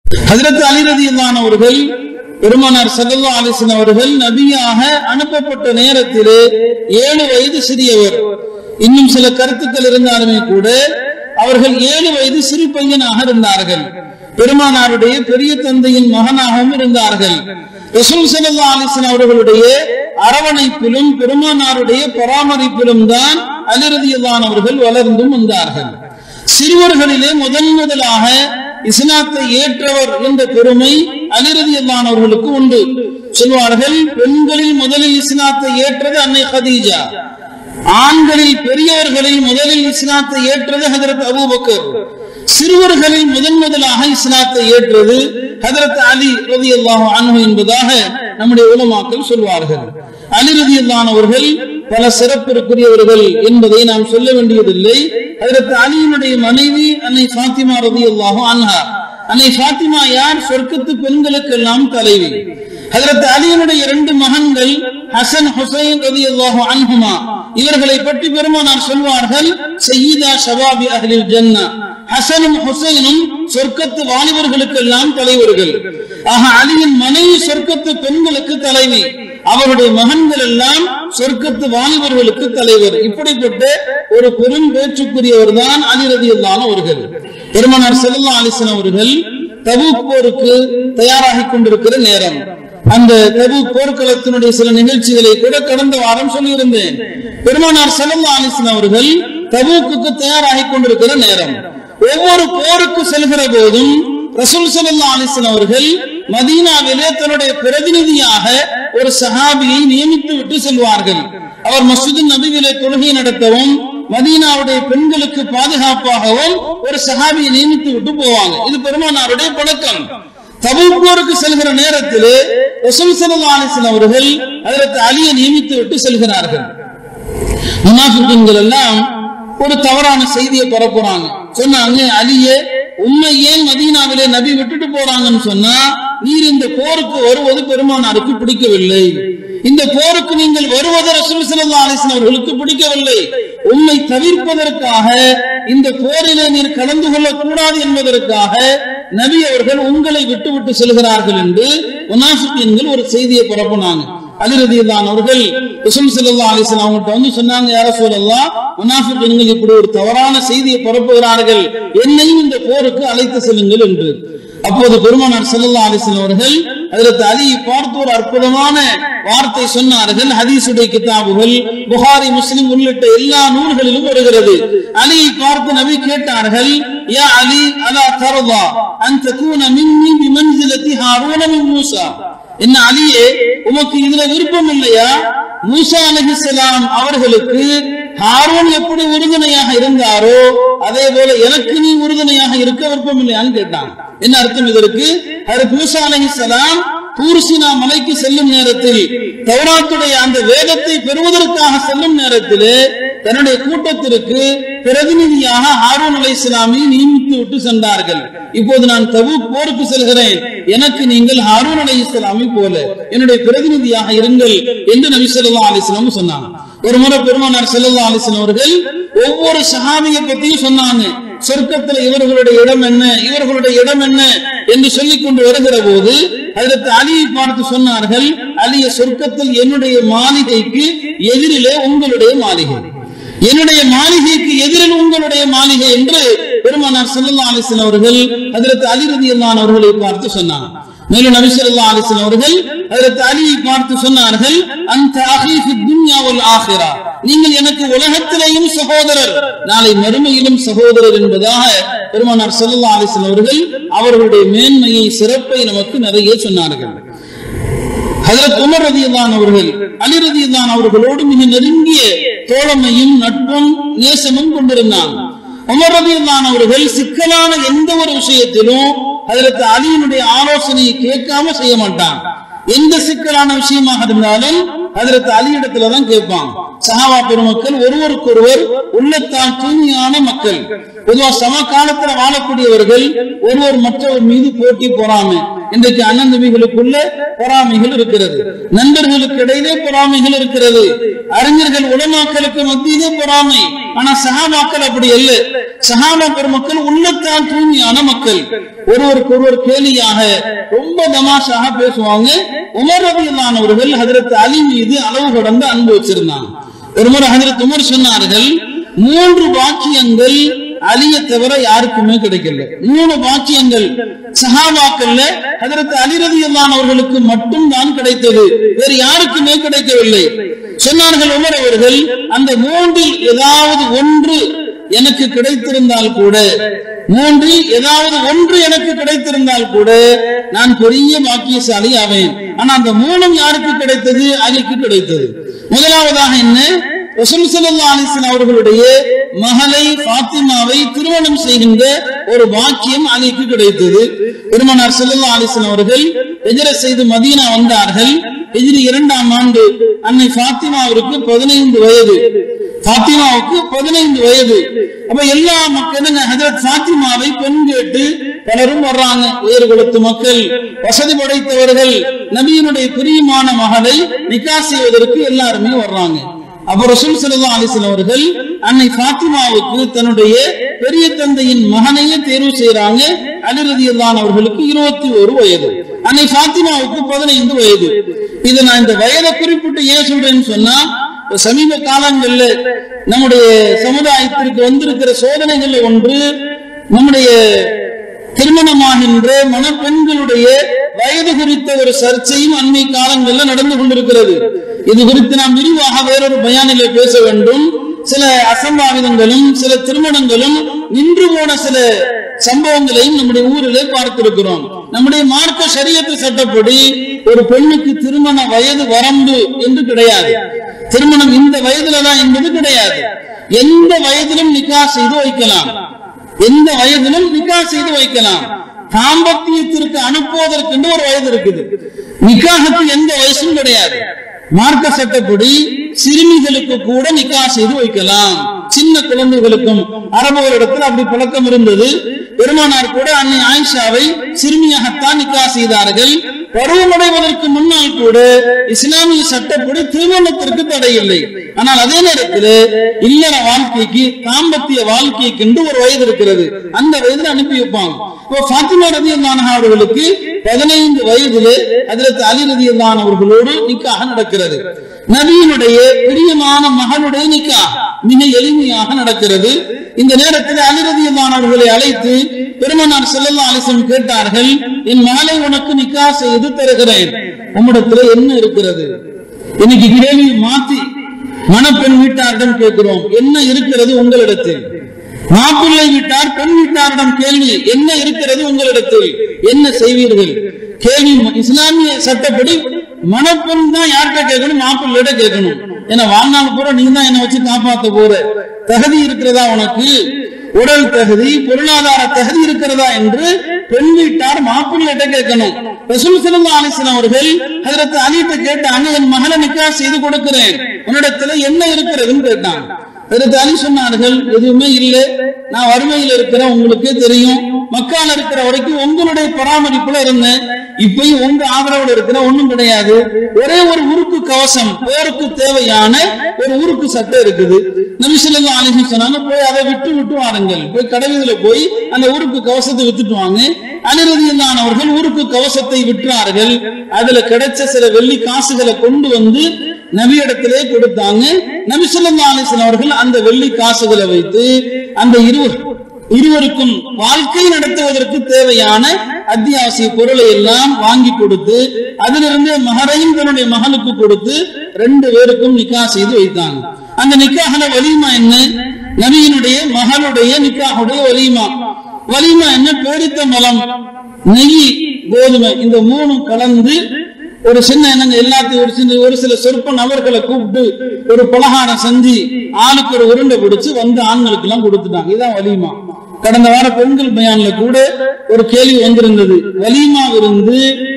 ஹஜரத் அலி ரதியல்லான் அவர்கள் பெருமானார் சல்லா அலிசன் அவர்கள் நபியாக அனுப்பப்பட்ட நேரத்திலே ஏழு வயது சிறியவர் இன்னும் சில கருத்துக்கள் இருந்தாலுமே கூட அவர்கள் ஏழு வயது சிறு பையனாக இருந்தார்கள் பெருமானாருடைய பெரிய தந்தையின் மகனாகவும் இருந்தார்கள் ரசூல் சல்லா அலிசன் அவர்களுடைய அரவணைப்பிலும் பெருமானாருடைய பராமரிப்பிலும் தான் அலிரதியல்லான் அவர்கள் வளர்ந்தும் வந்தார்கள் சிறுவர்களிலே முதன் முதலாக இஸ்லாத்தை ஏற்றவர் என்ற பெருமை அலிரதியல்லானவர்களுக்கு உண்டு சொல்வார்கள் பெண்களில் முதலில் இஸ்லாத்தை ஏற்றது அன்னை ஹதீஜா ஆண்களில் பெரியவர்களில் முதலில் இஸ்லாத்தை ஏற்றது ஹதரத் அபூபக்கர் சிறுவர்களில் முதன் முதலாக இஸ்லாத்தை ஏற்றது ஹதரத் அலி ரதி அல்லாஹ் அன்ஹு என்பதாக நம்முடைய உலமாக்கள் சொல்வார்கள் அலி ரதி அவர்கள் பல சிறப்பிற்குரியவர்கள் என்பதை நாம் சொல்ல வேண்டியதில்லை ஹதரத் அலியினுடைய மனைவி அன்னை ஃபாத்திமா ரதி அல்லாஹு அன்ஹா அன்னை ஃபாத்திமா யார் சொர்க்கத்து பெண்களுக்கெல்லாம் தலைவி ஹதரத் அலியினுடைய இரண்டு மகன்கள் ஹசன் ஹுசைன் ரதி அல்லாஹு அன்ஹுமா இவர்களை பற்றி பெருமானார் சொல்வார்கள் சையீதா ஷபாபி அஹ்லில் ஜன்னா ஹசனும் ஹுசைனும் சொர்க்கத்து வாலிபர்களுக்கெல்லாம் தலைவர்கள் ஆக அலியின் மனைவி சொர்க்கத்து பெண்களுக்கு தலைவி அவருடைய மகன்கள் எல்லாம் சொர்க்கத்து வாலிபர்களுக்கு தலைவர் இப்படிப்பட்ட ஒரு பெரும் பேச்சுக்குரியவர் தான் அலிரதி அவர்கள் பெருமனார் செல்லா அலிசன் அவர்கள் தபூக் போருக்கு தயாராகி கொண்டிருக்கிற நேரம் அந்த தபூக் போர்க்களத்தினுடைய சில நிகழ்ச்சிகளை கூட கடந்த வாரம் சொல்லியிருந்தேன் பெருமானார் செல்லா அலிசன் அவர்கள் தபூக்கு தயாராகி கொண்டிருக்கிற நேரம் ஒவ்வொரு போருக்கு செல்கிற போதும் ரசூல் சல்லா அலிஸ்லாம் அவர்கள் மதீனாவிலே தன்னுடைய பிரதிநிதியாக ஒரு சஹாபியை நியமித்து விட்டு செல்வார்கள் அவர் மசூது நபிவிலே தொழுகை நடத்தவும் மதீனாவுடைய பெண்களுக்கு பாதுகாப்பாகவும் ஒரு சஹாபியை நியமித்து விட்டு போவாங்க இது பெருமானாருடைய பழக்கம் தபூப்போருக்கு செல்கிற நேரத்திலே ரசூல் சல்லா அலிஸ்லாம் அவர்கள் அதற்கு அலியை நியமித்து விட்டு செல்கிறார்கள் முனாஃபிக்குங்கள் எல்லாம் ஒரு தவறான செய்தியை பரப்புறாங்க சொன்னாங்க அலியே உண்மை ஏன் மதீனாவிலே நபி விட்டுட்டு போறாங்கன்னு சொன்னா நீர் இந்த போருக்கு வருவது பெருமானாருக்கு பிடிக்கவில்லை இந்த போருக்கு நீங்கள் வருவது ரசூல் ஸல்லல்லாஹு அலைஹி வஸல்லம் அவர்களுக்கு பிடிக்கவில்லை உண்மை தவிர்ப்பதற்காக இந்த போரிலே நீர் கலந்து கொள்ளக் கூடாது என்பதற்காக நபி அவர்கள் உங்களை விட்டு விட்டு செல்கிறார்கள் என்று முனாஃபிக்கீன்கள் ஒரு செய்தியை பரப்புனாங்க அலிரதியல்லான் அவர்கள் ரசூல் ஸல்லல்லாஹு அலைஹி வஸல்லம் அவங்கள்ட்ட வந்து சொன்னாங்க யா ரசூலல்லாஹ் முனாஃபிக்கீன்கள் இப்படி ஒரு தவறான செய்தியை பரப்புகிறார்கள் என்னையும் இந்த போருக்கு அழைத்து செல்லுங்கள் என்று அப்போது பெருமானார் ஸல்லல்லாஹு அலைஹி வஸல்லம் அவர்கள் ஹஜ்ரத் அலியை பார்த்து ஒரு அற்புதமான வார்த்தை சொன்னார்கள் ஹதீஸுடைய கிதாபுகள் புகாரி முஸ்லிம் உள்ளிட்ட எல்லா நூல்களிலும் வருகிறது அலியை பார்த்து நபி கேட்டார்கள் யா அலி அலா தர்தா அன் தகூன மின்னி பிமன்சிலத்தி ஹாரூன மின் மூசா என்ன அலியே உமக்கு இதுல விருப்பம் இல்லையா மூசா அலைஹிஸ்ஸலாம் அவர்களுக்கு ஹாரூன் எப்படி உறுதுணையாக இருந்தாரோ அதே போல எனக்கு நீ உறுதுணையாக இருக்க விருப்பம் இல்லையான்னு கேட்டான் என்ன அர்த்தம் இதற்கு ஹரத் மூசா அலைஹிஸ்ஸலாம் தூர்சினா மலைக்கு செல்லும் நேரத்தில் தௌராத்துடைய அந்த வேதத்தை பெறுவதற்காக செல்லும் நேரத்திலே தன்னுடைய கூட்டத்திற்கு பிரதிநிதியாக ஹாரூன் அலை இஸ்லாமை நியமித்து விட்டு சென்றார்கள் இப்போது நான் தபூக் போருக்கு செல்கிறேன் எனக்கு நீங்கள் ஹாரூன் அலை இஸ்லாமை போல என்னுடைய பிரதிநிதியாக இருங்கள் என்று நபி ஸல்லல்லாஹு அலைஹி வஸல்லம் சொன்னாங்க ஒரு முறை பெருமானார் ஸல்லல்லாஹு அலைஹி வஸல்லம் அவர்கள் ஒவ்வொரு சஹாபியை பத்தியும் சொன்னாங்க சொர்க்கத்தில் இவர்களுடைய இடம் என்ன இவர்களுடைய இடம் என்ன என்று சொல்லிக் கொண்டு வருகிற போது அதற்கு அலியை பார்த்து சொன்னார்கள் அலிய சொர்க்கத்தில் என்னுடைய மாளிகைக்கு எதிரிலே உங்களுடைய மாளிகை என்னுடைய மாளிகைக்கு எதிரில் உங்களுடைய மாளிகை என்று பெருமானார் ஸல்லல்லாஹு அலைஹி வஸல்லம் அவர்கள் ஹஜ்ரத் அலி ரலியல்லாஹு அவர்களை பார்த்து சொன்னாங்க மேலும் நபி ஸல்லல்லாஹு அலைஹி வஸல்லம் அவர்கள் ஹஜ்ரத் அலியை பார்த்து சொன்னார்கள் அந்த அஹீ ஃபி துன்யா வல் ஆখিরা நீங்கள் எனக்கு உலகத்திலேயும் சகோதரர் நாளை மறுமையிலும் சகோதரர் என்பதாக பெருமானார் ஸல்லல்லாஹு அலைஹி வஸல்லம் அவர்கள் அவர்களுடைய மேன்மையை சிறப்பை நமக்கு நிறைய சொன்னார்கள் ஹஜரத் உமர் ரதியல்லான் அவர்கள் அலி ரதியல்லான் அவர்களோடு மிக நெருங்கிய தோழமையும் நட்பும் நேசமும் கொண்டிருந்தாங்க உமர் ரதியல்லான் அவர்கள் சிக்கலான எந்த ஒரு விஷயத்திலும் ஹஜரத் அலியினுடைய ஆலோசனையை கேட்காம செய்ய மாட்டாங்க எந்த சிக்கலான விஷயமாக இருந்தாலும் ஹஜரத் அலி இடத்துல தான் கேட்பாங்க சஹாபா பெருமக்கள் ஒருவருக்கொருவர் உள்ளத்தால் தூய்மையான மக்கள் பொதுவா சம காலத்துல வாழக்கூடியவர்கள் ஒருவர் மற்றவர் மீது போட்டி போறாம இன்றைக்கு அண்ணன் தம்பிகளுக்குள்ள பொறாமைகள் இருக்கிறது நண்பர்களுக்கு இடையிலே பொறாமைகள் இருக்கிறது அறிஞர்கள் உலமாக்களுக்கு மத்தியிலே பொறாமை ஆனா சஹாபாக்கள் அப்படி அல்ல சஹாபா பெருமக்கள் உள்ளத்தான் தூய்மையான மக்கள் ஒருவருக்கு ஒருவர் கேலியாக ரொம்ப தமாஷாக பேசுவாங்க உமர் ரபியல்லானவர்கள் ஹதரத் அலி மீது அளவு கடந்து அன்பு வச்சிருந்தாங்க ஒருமுறை ஹதரத் உமர் சொன்னார்கள் மூன்று பாக்கியங்கள் அலிய தவிர யாருக்குமே கிடைக்கல மூணு பாக்கியங்கள் சஹாபாக்கள்ல ஹதரத் அலி ரதியல்லானவர்களுக்கு மட்டும் தான் கிடைத்தது வேறு யாருக்குமே கிடைக்கவில்லை சொன்னார்கள் உமர் அவர்கள் அந்த மூன்றில் ஏதாவது ஒன்று எனக்கு கிடைத்திருந்தால் கூட மூன்றில் ஏதாவது ஒன்று எனக்கு கிடைத்திருந்தால் கூட நான் பெரிய பாக்கியசாலி ஆவேன் ஆனா அந்த மூணும் யாருக்கு கிடைத்தது அலிக்கு கிடைத்தது முதலாவதாக என்ன ரசூல் ஸல்லல்லாஹு அலைஹி வஸல்லம் அவர்களுடைய மகளை ஃபாத்திமாவை திருமணம் செய்கின்ற ஒரு பாக்கியம் அலிக்கு கிடைத்தது பெருமானார் ஸல்லல்லாஹு அலைஹி வஸல்லம் அவர்கள் ஹிஜ்ரத் செய்து மதீனா வந்தார்கள் ஹிஜ்ரி இரண்டாம் ஆண்டு அன்னை ஃபாத்திமாவிற்கு பதினைந்து வயது ஃபாத்திமாவுக்கு பதினைந்து வயது அப்ப எல்லா மக்களும் ஹஜரத் ஃபாத்திமாவை பெண் கேட்டு பலரும் வர்றாங்க உயர் குலத்து மக்கள் வசதி படைத்தவர்கள் நபியினுடைய பிரியமான மகளை நிக்கா செய்வதற்கு எல்லாருமே வர்றாங்க அப்ப ரசூல் ஸல்லல்லாஹு அலைஹி வஸல்லம் அவர்கள் அன்னை ஃபாத்திமாவுக்கு தன்னுடைய பெரிய தந்தையின் மகனையே தேர்வு செய்யறாங்க அலி ரலியல்லாஹு அவர்களுக்கு இருபத்தி ஒரு வயது அன்னை ஃபாத்திமாவுக்கு பதினைந்து வயது இதை நான் இந்த வயதை குறிப்பிட்டு ஏன் சொல்றேன்னு சொன்னா இப்ப சமீப காலங்கள்ல நம்முடைய சமுதாயத்திற்கு வந்திருக்கிற சோதனைகள்ல ஒன்று நம்முடைய திருமணமாகின்ற மணப்பெண்களுடைய வயது குறித்த ஒரு சர்ச்சையும் அண்மை காலங்கள்ல நடந்து கொண்டிருக்கிறது இது குறித்து நாம் விரிவாக வேறொரு பயானிலே பேச வேண்டும் சில அசம்பாவிதங்களும் சில திருமணங்களும் நின்று போன சில சம்பவங்களையும் நம்முடைய ஊரிலே பார்த்திருக்கிறோம் நம்முடைய மார்க்க சரியத்து சட்டப்படி ஒரு பெண்ணுக்கு திருமண வயது வரம்பு என்று கிடையாது திருமணம் இந்த வயதுல தான் என்பது கிடையாது எந்த வயதிலும் நிக்கா செய்து வைக்கலாம் எந்த வயதிலும் நிக்கா செய்து வைக்கலாம் தாம்பத்தியத்திற்கு அனுப்புவதற்கு ஒரு வயது இருக்குது நிக்காகத்து எந்த வயசும் கிடையாது மார்க்க சட்டப்படி சிறுமிகளுக்கு கூட நிக்கா செய்து வைக்கலாம் சின்ன குழந்தைகளுக்கும் அரபுகளிடத்தில் அப்படி பழக்கம் இருந்தது பெருமானார் கூட அன்னை ஆயிஷாவை சிறுமியாகத்தான் நிக்கா செய்தார்கள் பருவமடைவதற்கு முன்னால் கூட இஸ்லாமிய சட்டப்படி திருமணத்திற்கு தடை இல்லை ஆனால் அதே நேரத்தில் இல்லற வாழ்க்கைக்கு தாம்பத்திய வாழ்க்கைக்கு என்று ஒரு வயது இருக்கிறது அந்த வயதில் அனுப்பி வைப்பாங்க இப்போ ஃபாத்திமா ரதி அவர்களுக்கு பதினைந்து வயதிலே அதில் அலி ரதி அவர்களோடு நிக்காக நடக்கிறது நபியினுடைய பிரியமான மகனுடைய நிக்கா மிக எளிமையாக நடக்கிறது இந்த நேரத்தில் அலிரதியல்லான் அவர்களை அழைத்து பெருமனார் செல்லல்லா அலிசம் கேட்டார்கள் என் மகளை உனக்கு நிக்கா செய்து தருகிறேன் உம்மிடத்துல என்ன இருக்கிறது இன்னைக்கு கேள்வி மாத்தி மணப்பெண் வீட்டாரிடம் கேட்கிறோம் என்ன இருக்கிறது உங்களிடத்தில் மாப்பிள்ளை வீட்டார் பெண் வீட்டாரிடம் கேள்வி என்ன இருக்கிறது உங்களிடத்தில் என்ன செய்வீர்கள் கேள்வி இஸ்லாமிய சட்டப்படி மணப்பெண் தான் யார்கிட்ட கேட்கணும் மாப்பிள்ளையிட கேட்கணும் ஏன்னா வாழ்நாள் பூரா நீ தான் என்னை வச்சு காப்பாத்த போற தகுதி இருக்கிறதா உனக்கு உடல் தகுதி பொருளாதார தகுதி இருக்கிறதா என்று பெண் வீட்டார் மாப்பிள்ளையிட்ட கேட்கணும் ரசூல் ஸல்லல்லாஹு அலைஹி வஸல்லம் அவர்கள் ஹஜரத் அலிட்ட கேட்டாங்க என் மகளை நிக்கா செய்து கொடுக்கிறேன் உன்னிடத்துல என்ன இருக்கிறதுன்னு கேட்டாங்க ஹஜரத் அலி சொன்னார்கள் எதுவுமே இல்லை நான் வறுமையில் இருக்கிறேன் உங்களுக்கே தெரியும் மக்கால இருக்கிற வரைக்கும் உங்களுடைய பராமரிப்புல இருந்தேன் இப்பயும் உங்க ஆதரவுல இருக்கிற ஒண்ணும் கிடையாது ஒரே ஒரு உருக்கு கவசம் போருக்கு தேவையான ஒரு உருக்கு சட்டை இருக்குது நபிசல்லா அலிஹி சொன்னாங்க போய் அதை விட்டு விட்டு வாருங்கள் போய் கடவுள போய் அந்த உருக்கு கவசத்தை வித்துட்டு வாங்க அனிரதியில்லானவர்கள் உருக்கு கவசத்தை விற்றார்கள் அதுல கிடைச்ச சில வெள்ளி காசுகளை கொண்டு வந்து நபியிடத்திலே கொடுத்தாங்க நபிசல்லா அலிஸ்லாம் அவர்கள் அந்த வெள்ளி காசுகளை வைத்து அந்த இருவர் இருவருக்கும் வாழ்க்கை நடத்துவதற்கு தேவையான அத்தியாவசிய பொருளை எல்லாம் வாங்கி கொடுத்து அதிலிருந்து மகரையும் தன்னுடைய மகனுக்கு கொடுத்து ரெண்டு பேருக்கும் நிக்கா செய்து வைத்தாங்க அந்த நிக்காகல வலிமா என்ன நபியினுடைய மகளுடைய நிக்காகுடைய வலிமா வலிமா என்ன பேரித்த மலம் நெய் கோதுமை இந்த மூணும் கலந்து ஒரு சின்ன என்னங்க எல்லாத்தையும் ஒரு சின்ன ஒரு சில சொற்ப நபர்களை கூப்பிட்டு ஒரு பலகாரம் செஞ்சு ஆளுக்கு ஒரு உருண்டை பிடிச்சு வந்து ஆண்களுக்கு எல்லாம் கொடுத்துட்டாங்க இதுதான் வலிமா கடந்த வார பெண்கள் பயான்ல கூட ஒரு கேள்வி வந்திருந்தது வலிமா இருந்து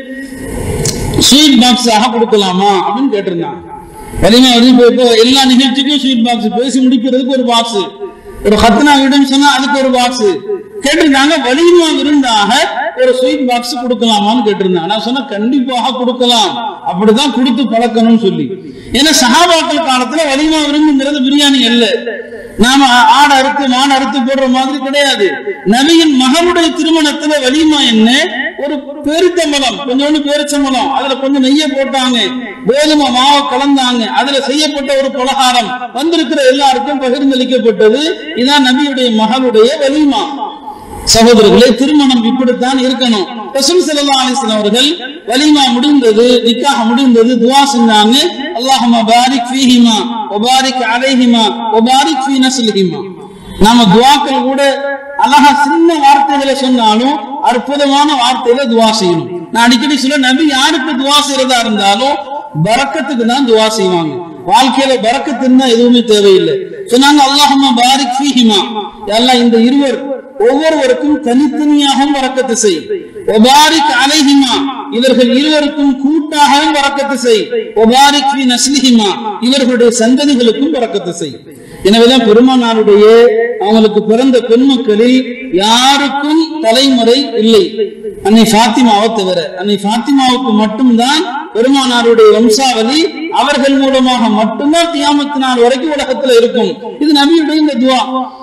ஸ்வீட் பாக்ஸ் ஆக கொடுக்கலாமா அப்படின்னு கேட்டிருந்தாங்க வலிமா வந்து இப்போ இப்போ எல்லா நிகழ்ச்சிக்கும் ஸ்வீட் பாக்ஸ் பேசி முடிக்கிறதுக்கு ஒரு பாக்ஸ் ஒரு ஹத்னா வீடுன்னு சொன்னா அதுக்கு ஒரு பாக்ஸ் கேட்டிருந்தாங்க வலிமா விருந்தாக ஒரு ஸ்வீட் பாக்ஸ் கொடுக்கலாமான்னு கேட்டிருந்தேன் நான் சொன்ன கண்டிப்பாக கொடுக்கலாம் அப்படிதான் கொடுத்து பழக்கணும்னு சொல்லி ஏன்னா சஹாபாக்கள் காலத்துல வலிமா விருந்துங்கிறது பிரியாணி அல்ல நாம ஆடு அறுத்து மாடு அறுத்து போடுற மாதிரி கிடையாது நபியின் மகனுடைய திருமணத்துல வலிமா என்ன ஒரு பெருத்தம்பலம் கொஞ்சோண்டு பேரிச்சம்பலம் அதுல கொஞ்சம் நெய்ய போட்டாங்க கோதுமை மாவு கலந்தாங்க அதுல செய்யப்பட்ட ஒரு பலகாரம் வந்திருக்கிற எல்லாருக்கும் பகிர்ந்தளிக்கப்பட்டது இதான் நபியுடைய மகளுடைய வலிமா சகோதரர்களே திருமணம் இப்படித்தான் இருக்கணும் ரசூல் ஸல்லல்லாஹு அலைஹி வஸல்லம் அவர்கள் வலிமா முடிந்தது நிக்காஹ் முடிந்தது துஆ செஞ்சாங்க அல்லாஹும்ம பாரிக் ஃபீஹிமா வபாரிக் அலைஹிமா வபாரிக் ஃபீ நஸ்லிஹிமா நாம துஆக்கள் கூட அழகா சின்ன வார்த்தைகளை சொன்னாலும் அற்புதமான வார்த்தையில துஆ செய்யணும் நான் அடிக்கடி சொல்ல நபி யாருக்கு துஆ செய்யறதா இருந்தாலும் பரக்கத்துக்கு தான் துஆ செய்வாங்க வாழ்க்கையில பரக்கத்துன்னா எதுவுமே தேவையில்லை சொன்னாங்க அல்லாஹும்ம பாரிக் ஃபீஹிமா அல்லாஹ் இந்த இருவர் ஒவ்வொருவருக்கும் தனித்தனியாகவும் வரக்கத்து செய் ஒபாரிக் அலைஹிமா இவர்கள் இருவருக்கும் கூட்டாகவும் வரக்கத்து செய் ஒபாரிக் ஃபி நஸ்லிஹிமா இவர்களுடைய சந்ததிகளுக்கும் வரக்கத்து செய் எனவேதான் பெருமானாருடைய அவங்களுக்கு பிறந்த பெண் மக்களில் யாருக்கும் தலைமுறை இல்லை அன்னை ஃபாத்திமாவை தவிர அன்னை ஃபாத்திமாவுக்கு மட்டும்தான் பெருமானாருடைய வம்சாவளி அவர்கள் மூலமாக மட்டும்தான் தியாமத்து நாள் வரைக்கும் உலகத்துல இருக்கும் இது நபியுடைய இந்த துவா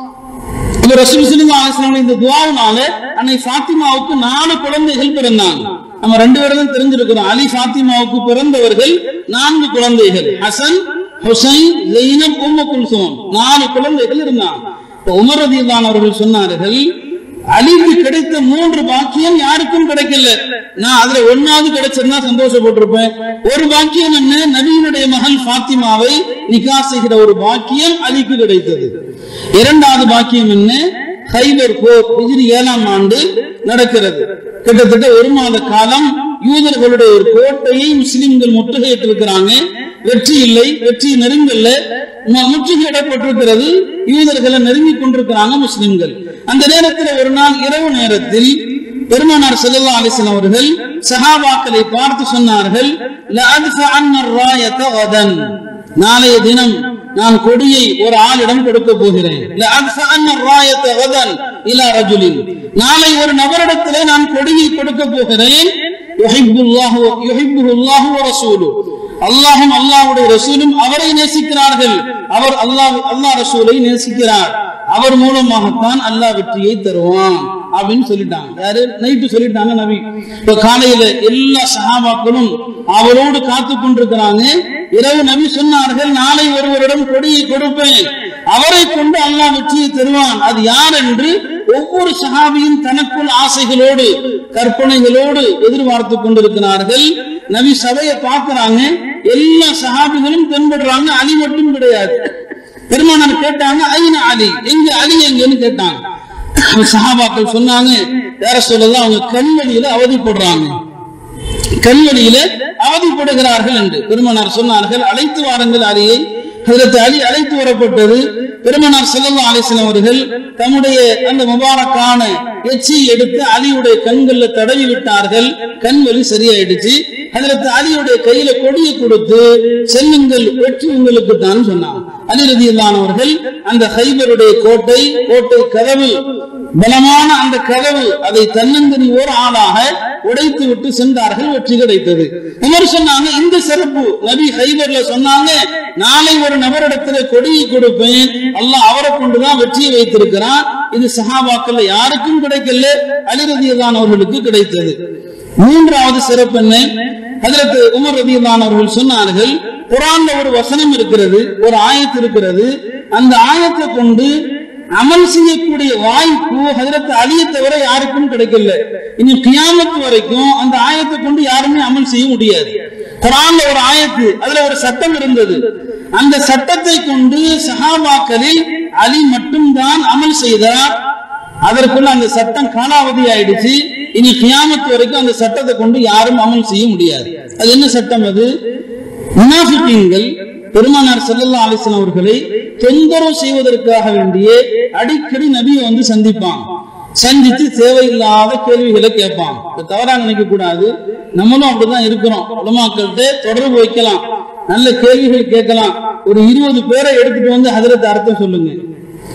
இந்த ரசூல் ஸல்லல்லாஹு அலைஹி வஸல்லம் இந்த துஆவுனால அன்னை ஃபாத்திமாவுக்கு நாலு குழந்தைகள் பிறந்தாங்க நம்ம ரெண்டு பேரும் தெரிஞ்சிருக்கிறோம் அலி ஃபாத்திமாவுக்கு பிறந்தவர்கள் நான்கு குழந்தைகள் ஹசன் ஹுசைன் ஜெயினப் உம்மு குல்சூம் நாலு குழந்தைகள் இருந்தாங்க இப்ப உமர் ரதியல்லாஹு அவர்கள் சொன்னார்கள் அலிக்கு கிடைத்த மூன்று பாக்கியம் யாருக்கும் கிடைக்கல நான் அதுல ஒன்னாவது கிடைச்சிருந்தா சந்தோஷப்பட்டிருப்பேன் ஒரு பாக்கியம் என்ன நபியினுடைய மகள் ஃபாத்திமாவை நிக்கா செய்கிற ஒரு பாக்கியம் அலிக்கு கிடைத்தது இரண்டாவது பாக்கியம் என்ன ஹைபர் போர் ஹிஜ்ரி ஏழாம் ஆண்டு நடக்கிறது கிட்டத்தட்ட ஒரு மாத காலம் யூதர்களுடைய ஒரு கோட்டையை முஸ்லிம்கள் முற்றுகையிட்டு இருக்கிறாங்க வெற்றி இல்லை வெற்றி நெருங்கல்ல மு- முற்றுகையிடப்பட்டிருக்கிறது யூதர்களை நெருங்கி கொண்டிருக்கிறாங்க முஸ்லிம்கள் அந்த நேரத்தில் ஒரு நாள் இரவு நேரத்தில் பெருமானார் ஸல்லல்லாஹு அலைஹி வஸல்லம் அவர்கள் சஹாபாக்களை பார்த்து சொன்னார்கள் லஅத்ஃபஅன்ன الراية غدا நாளைய தினம் நான் கொடியை ஒரு ஆளிடம் கொடுக்க போகிறேன் லஅத்ஃபஅன்ன الراية غدا الى رجل நாளை ஒரு நபரிடத்திலே நான் கொடியை கொடுக்க போகிறேன் யுஹிப்புல்லாஹு யுஹிப்புல்லாஹு வ ரசூலுஹு அல்லாஹும் அல்லாஹ்வுடைய ரசூலும் அவரை நேசிக்கிறார்கள் அவர் அல்லாஹ் அல்லாஹ் ரசூலை நேசிக்கிறார் அவர் மூலமாகத்தான் அல்லாஹ் வெற்றியை தருவான் அப்படின்னு சொல்லிட்டாங்க யாரு நைட்டு சொல்லிட்டாங்க நபி இப்ப காலையில எல்லா சஹாபாக்களும் அவரோடு காத்து கொண்டிருக்கிறாங்க இரவு நபி சொன்னார்கள் நாளை ஒருவரிடம் கொடியை கொடுப்பேன் அவரை கொண்டு அல்லாஹ் வெற்றியை தருவான் அது யார் என்று ஒவ்வொரு சஹாபியும் தனக்குள் ஆசைகளோடு கற்பனைகளோடு எதிர்பார்த்து கொண்டிருக்கிறார்கள் நபி சபையை பார்க்கறாங்க எல்லா சஹாபிகளும் தென்படுறாங்க அலி மட்டும் கிடையாது பெருமானார் கேட்டாங்க ஐநா அலி எங்க அலி எங்கன்னு கேட்டாங்க சஹாபாக்கள் சொன்னாங்க யார சொல்லலாம் அவங்க கண்வழியில அவதிப்படுறாங்க கண்வழியில அவதிப்படுகிறார்கள் என்று பெருமனார் சொன்னார்கள் அழைத்து வாருங்கள் அலியை ஹஜரத் அலி அழைத்து வரப்பட்டது பெருமனார் ஸல்லல்லாஹு அலைஹி வஸல்லம் அவர்கள் தம்முடைய அந்த முபாரக்கான எச்சியை எடுத்து அலியுடைய கண்கள்ல தடவி விட்டார்கள் கண் வலி சரியாயிடுச்சு ஹஜரத் அலியுடைய கையில கொடியை கொடுத்து செல்லுங்கள் வெற்றி உங்களுக்கு தான் சொன்னாங்க அலி ரதியல்லான் அவர்கள் அந்த ஹைபருடைய கோட்டை கோட்டை கதவு பலமான அந்த கதவு அதை தன்னந்தனி ஓர் ஆளாக உடைத்து விட்டு சென்றார்கள் வெற்றி கிடைத்தது உமர் சொன்னாங்க இந்த சிறப்பு நபி ஹைபர்ல சொன்னாங்க நாளை ஒரு நபரிடத்துல கொடியை கொடுப்பேன் அல்லாஹ் அவரை கொண்டுதான் வெற்றியை வைத்திருக்கிறான் இது சஹாபாக்கள்ல யாருக்கும் கிடைக்கல அலிரதியதான் அவர்களுக்கு கிடைத்தது மூன்றாவது சிறப்பு என்ன ஹஜரத் உமர் ரதியல்லான் அவர்கள் சொன்னார்கள் குரான்ல ஒரு வசனம் இருக்கிறது ஒரு ஆயத்து இருக்கிறது அந்த ஆயத்தை கொண்டு அமல் செய்யக்கூடிய வாய்ப்பு ஹஜரத் அலியை தவிர யாருக்கும் கிடைக்கல இனி கியாமத்து வரைக்கும் அந்த ஆயத்தை கொண்டு யாருமே அமல் செய்ய முடியாது குரான்ல ஒரு ஆயத்து அதுல ஒரு சட்டம் இருந்தது அந்த சட்டத்தை கொண்டு சஹாபாக்களில் அலி மட்டும்தான் அமல் செய்தார் அதற்குள்ள அந்த சட்டம் காலாவதி ஆயிடுச்சு இனி கியாமத்து வரைக்கும் அந்த சட்டத்தை கொண்டு யாரும் அமல் செய்ய முடியாது அது என்ன சட்டம் அது முனாஃபிக்கீன்கள் பெருமானார் ஸல்லல்லாஹு அலைஹி வஸல்லம் அவர்களை தொந்தரவு செய்வதற்காக வேண்டிய அடிக்கடி நபியை வந்து சந்திப்பாங்க சந்தித்து தேவையில்லாத கேள்விகளை கேட்பாங்க இதை தவறா நினைக்க கூடாது நம்மளும் அப்படிதான் இருக்கிறோம் உலமாக்கள்கிட்ட தொடர்பு வைக்கலாம் நல்ல கேள்விகள் கேட்கலாம் ஒரு இருபது பேரை எடுத்துட்டு வந்து ஹதரத் அர்த்தம் சொல்லுங்க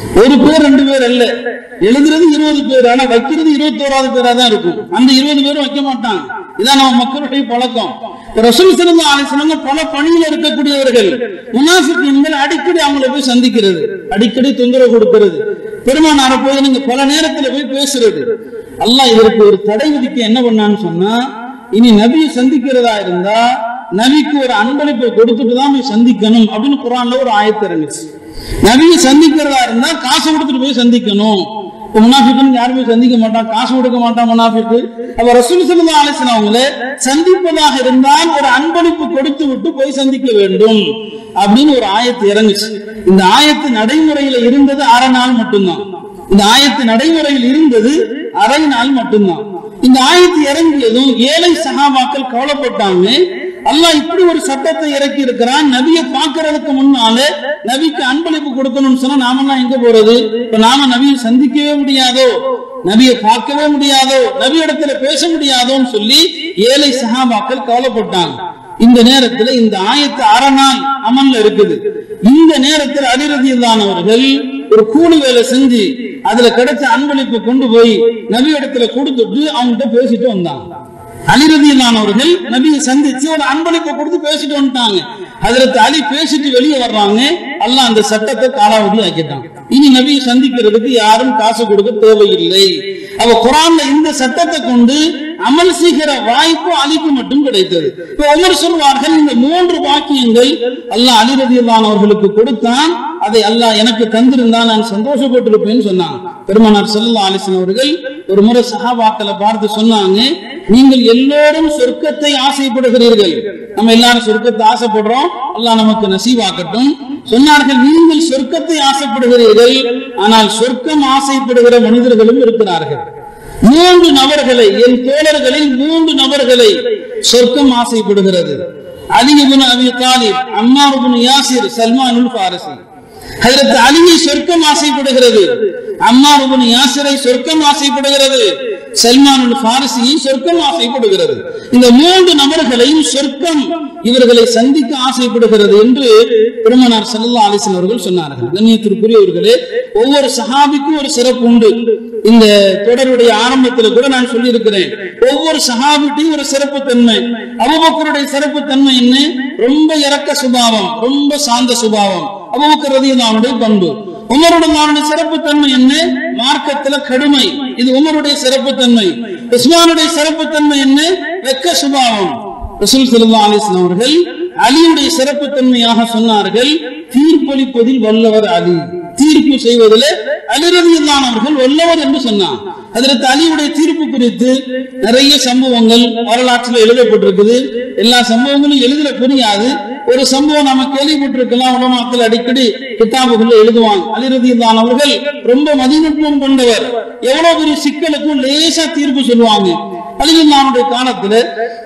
ஒரு பேர் ரெண்டு பேர் அல்ல எழுதுறது இருபது பேர் ஆனா வைக்கிறது இருபத்தோராவது பேரா தான் இருக்கும் அந்த இருபது பேரும் வைக்க மாட்டாங்க இதான் நம்ம மக்களுடைய பழக்கம் இப்ப ரசூல் சிறந்த ஆலோசனை பல பணியில இருக்கக்கூடியவர்கள் முனாஃபிக்குகள் அடிக்கடி அவங்கள போய் சந்திக்கிறது அடிக்கடி தொந்தரவு கொடுக்கிறது பெருமானார போய் நீங்க பல நேரத்துல போய் பேசுறது அல்லாஹ் இதற்கு ஒரு தடை விதிக்க என்ன பண்ணான்னு சொன்னா இனி நபியை சந்திக்கிறதா இருந்தா நபிக்கு ஒரு அன்பளிப்பை கொடுத்துட்டு தான் போய் சந்திக்கணும் அப்படின்னு குரான்ல ஒரு ஆயத்து இறங்குச்சு நபியை சந்திக்கிறதா இருந்தா காசு கொடுத்துட்டு போய் சந்திக்கணும் இப்ப முனாஃபிக்குன்னு யாருமே சந்திக்க மாட்டான் காசு கொடுக்க மாட்டான் முனாஃபிக்கு அப்ப ரசூல் சல்லா அலிஸ்லாம் அவங்கள சந்திப்பதாக இருந்தால் ஒரு அன்பளிப்பு கொடுத்து விட்டு போய் சந்திக்க வேண்டும் அப்படின்னு ஒரு ஆயத்து இறங்குச்சு இந்த ஆயத்து நடைமுறையில இருந்தது அரை நாள் மட்டும்தான் இந்த ஆயத்து நடைமுறையில் இருந்தது அரை நாள் மட்டும்தான் இந்த ஆயத்து இறங்கியதும் ஏழை சகாபாக்கள் கவலைப்பட்டாங்க அல்லாஹ் இப்படி ஒரு சட்டத்தை இறக்கி இருக்கிறான் நபியை பார்க்கறதுக்கு முன்னாலே நபிக்கு அன்பளிப்பு கொடுக்கணும்னு சொன்னா நாமெல்லாம் எங்க போறது இப்ப நாம நபியை சந்திக்கவே முடியாதோ நபியை பார்க்கவே முடியாதோ நபி இடத்துல பேச முடியாதோன்னு சொல்லி ஏழை சகாபாக்கள் கவலைப்பட்டாங்க இந்த நேரத்துல இந்த ஆயத்து அரை நாள் அமல்ல இருக்குது இந்த நேரத்தில் அலிரதியில்லானவர்கள் ஒரு கூலி வேலை செஞ்சு அதுல கிடைச்ச அன்பளிப்பை கொண்டு போய் நபி இடத்துல கொடுத்துட்டு அவங்ககிட்ட பேசிட்டு வந்தாங்க அலிரதியில்லானவர்கள் நபியை சந்திச்சு ஒரு அன்பளிப்பை கொடுத்து பேசிட்டு வந்துட்டாங்க அதுல அலி பேசிட்டு வெளியே வர்றாங்க அல்லாஹ் அந்த சட்டத்தை காலாவதி ஆக்கிட்டான் இனி நபியை சந்திக்கிறதுக்கு யாரும் காசு கொடுக்க தேவையில்லை அவ குரான்ல இந்த சட்டத்தை கொண்டு அமல் செய்கிற வாய்ப்பு அலிக்கு மட்டும் கிடைத்தது இப்ப ஒவ்வொரு சொல்வார்கள் இந்த மூன்று வாக்கியங்கள் அல்லாஹ் அலிரதியில்லானவர்களுக்கு கொடுத்தான் அதை அல்லாஹ் எனக்கு தந்திருந்தான் நான் சந்தோஷப்பட்டிருப்பேன்னு சொன்னாங்க பெருமானார் செல்லா அலிசன் அவர்கள் ஒரு முறை சஹாபாக்களை பார்த்து சொன்னாங்க நீங்கள் எல்லோரும் சொர்க்கத்தை ஆசைப்படுகிறீர்கள் நம்ம எல்லாரும் சொர்க்கத்தை ஆசைப்படுறோம் அல்லாஹ் நமக்கு நசீவாக்கட்டும் சொன்னார்கள் நீங்கள் சொர்க்கத்தை ஆசைப்படுகிறீர்கள் ஆனால் சொர்க்கம் ஆசைப்படுகிற மனிதர்களும் இருக்கிறார்கள் மூன்று நபர்களை என் தோழர்களில் மூன்று நபர்களை சொர்க்கம் ஆசைப்படுகிறது அலிபுன் அபி தாலிப் அம்மாருபுன் யாசிர் சல்மானுல் பாரசி அதற்கு அலியை சொர்க்கம் ஆசைப்படுகிறது அம்மாருபுன் யாசிரை சொர்க்கம் ஆசைப்படுகிறது சல்மானுல் பாரசியை சொர்க்கம் ஆசைப்படுகிறது இந்த மூன்று நபர்களையும் சொர்க்கம் இவர்களை சந்திக்க ஆசைப்படுகிறது என்று பெருமனார் சல்லா அலிசன் அவர்கள் சொன்னார்கள் கண்ணியத்திற்குரியவர்களே ஒவ்வொரு சஹாபிக்கும் ஒரு சிறப்பு உண்டு இந்த தொடருடைய ஆரம்பத்தில் கூட நான் சொல்லி இருக்கிறேன் ஒவ்வொரு சஹாபிட்டையும் ஒரு சிறப்பு தன்மை அபுபக்கருடைய சிறப்பு தன்மை என்ன ரொம்ப இறக்க சுபாவம் ரொம்ப சாந்த சுபாவம் அபுபக்கர் ரதியல்லாவுடைய பண்பு உமருடைய சிறப்பு தன்மை என்ன மார்க்கத்துல கடுமை இது உமருடைய சிறப்பு தன்மை உஸ்மானுடைய சிறப்பு தன்மை என்ன வெக்க சுபாவம் ரசூல் சல்லா அலிஸ்லாம் அவர்கள் அலியுடைய சிறப்பு தன்மையாக சொன்னார்கள் தீர்ப்பளிப்பதில் வல்லவர் அலி தீர்ப்பு செய்வதில் அலிரதியில்லானவர்கள் வல்லவர் என்று சொன்னார் அதற்கு அலியுடைய தீர்ப்பு குறித்து நிறைய சம்பவங்கள் வரலாற்றில் எழுதப்பட்டிருக்குது எல்லா சம்பவங்களும் எழுதல புரியாது ஒரு சம்பவம் நம்ம கேள்விப்பட்டிருக்கலாம் உலமாக்கள் அடிக்கடி கிதாபுகள் எழுதுவாங்க அலிரதியில்லானவர்கள் ரொம்ப மதிநுட்பம் கொண்டவர் எவ்வளவு பெரிய சிக்கலுக்கும் லேசா தீர்ப்பு சொல்லுவாங்க அலிரதியில்லானுடைய காலத்துல